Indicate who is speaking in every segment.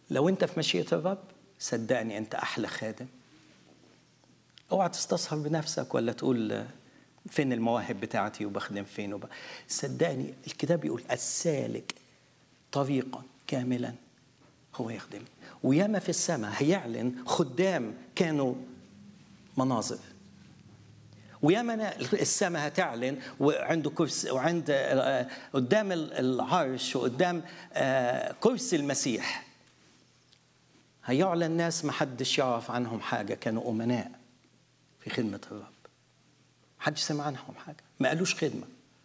Speaker 1: لو انت في مشيئه الرب صدقني انت احلى خادم اوعى تستصهر بنفسك ولا تقول فين المواهب بتاعتي وبخدم فين وب... صدقني الكتاب بيقول السالك طريقا كاملا هو يخدم وياما في السماء هيعلن خدام كانوا مناظر وياما السماء هتعلن وعنده كرسي وعند قدام العرش وقدام كرسي المسيح هيعلن ناس ما حدش يعرف عنهم حاجه كانوا امناء في خدمه الرب محدش سمع عنهم حاجه ما قالوش خدمه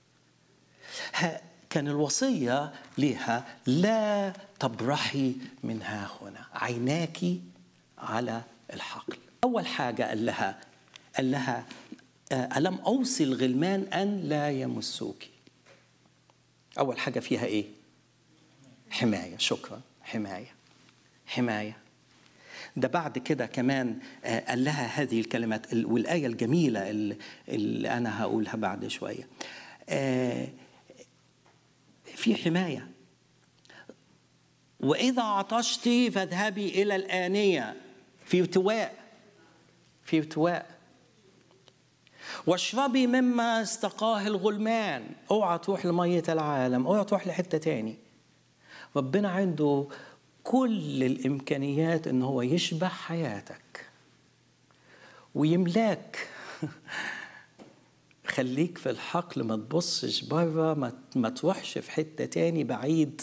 Speaker 1: كان الوصيه ليها لا تبرحي من ها هنا عيناك على الحقل اول حاجه قال لها قال لها ألم أوصي الغلمان أن لا يمسوك أول حاجة فيها إيه حماية شكرا حماية حماية ده بعد كده كمان قال لها هذه الكلمات والآية الجميلة اللي أنا هقولها بعد شوية في حماية وإذا عطشت فاذهبي إلى الآنية في ارتواء في ارتواء واشربي مما استقاه الغلمان اوعى تروح لمية العالم اوعى تروح لحتة تاني ربنا عنده كل الإمكانيات إن هو يشبع حياتك ويملاك خليك في الحقل ما تبصش بره ما, ما تروحش في حتة تاني بعيد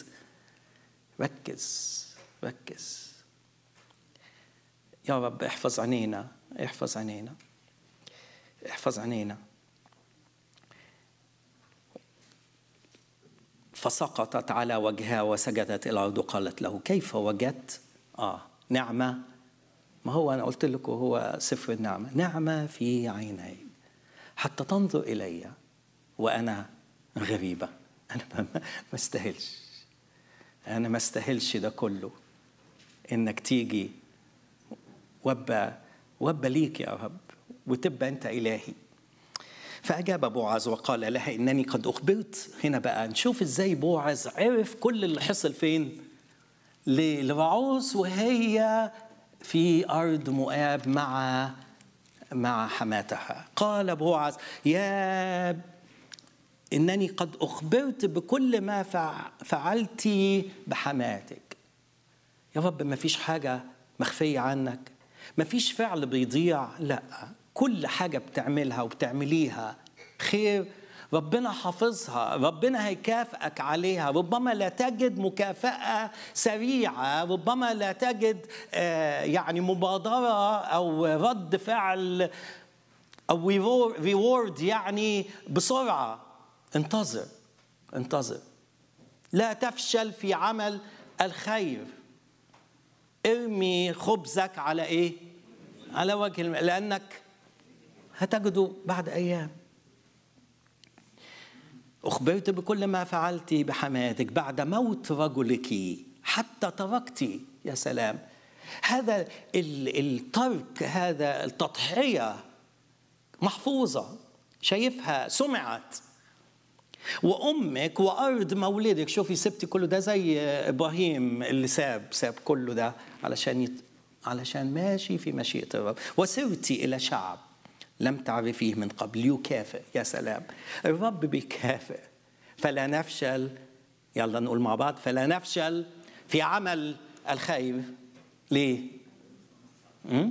Speaker 1: ركز ركز يا رب احفظ عينينا احفظ عينينا احفظ عينينا فسقطت على وجهها وسجدت الى الارض وقالت له كيف وجدت اه نعمه ما هو انا قلت لكم هو سفر النعمه نعمه في عيني حتى تنظر الي وانا غريبه انا ما استاهلش انا ما استاهلش ده كله انك تيجي وابقى وابقى ليك يا رب وتبقى انت الهي فاجاب بوعز وقال لها انني قد اخبرت هنا بقى نشوف ازاي بوعز عرف كل اللي حصل فين لرعوس وهي في ارض مؤاب مع مع حماتها قال بوعز يا انني قد اخبرت بكل ما فعلت بحماتك يا رب ما فيش حاجه مخفيه عنك ما فيش فعل بيضيع لا كل حاجة بتعملها وبتعمليها خير ربنا حافظها ربنا هيكافئك عليها ربما لا تجد مكافأة سريعة ربما لا تجد يعني مبادرة أو رد فعل أو ريورد يعني بسرعة انتظر انتظر لا تفشل في عمل الخير ارمي خبزك على ايه على وجه الم... لانك هتجده بعد ايام اخبرت بكل ما فعلت بحماتك بعد موت رجلك حتى تركت يا سلام هذا الترك هذا التضحيه محفوظه شايفها سمعت وامك وارض مولدك شوفي سبتي كله ده زي ابراهيم اللي ساب ساب كله ده علشان يت... علشان ماشي في مشيئه الرب وسرتي الى شعب لم تعرفيه من قبل يكافئ يا سلام الرب بيكافئ فلا نفشل يلا نقول مع بعض فلا نفشل في عمل الخير ليه؟ م?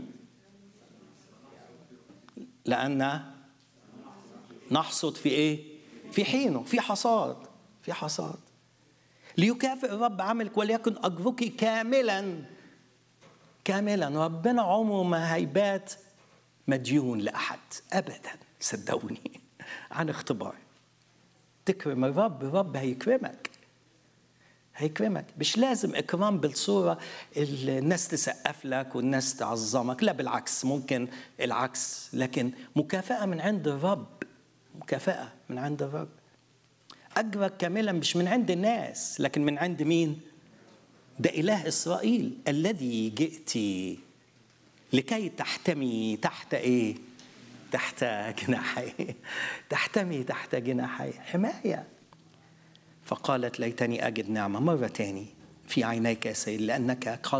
Speaker 1: لأن نحصد في إيه؟ في حينه في حصاد في حصاد ليكافئ الرب عملك وليكن أجرك كاملا كاملا ربنا عمره ما هيبات مديون لأحد أبدا صدقوني عن اختبار تكرم الرب الرب هيكرمك هيكرمك مش لازم إكرام بالصورة الناس تسقف لك والناس تعظمك لا بالعكس ممكن العكس لكن مكافأة من عند الرب مكافأة من عند الرب أجرك كاملا مش من عند الناس لكن من عند مين؟ ده إله إسرائيل الذي جئت لكي تحتمي تحت إيه؟ تحت جناحي تحتمي تحت جناحي حماية فقالت ليتني أجد نعمة مرة تاني في عينيك يا سيد لأنك قد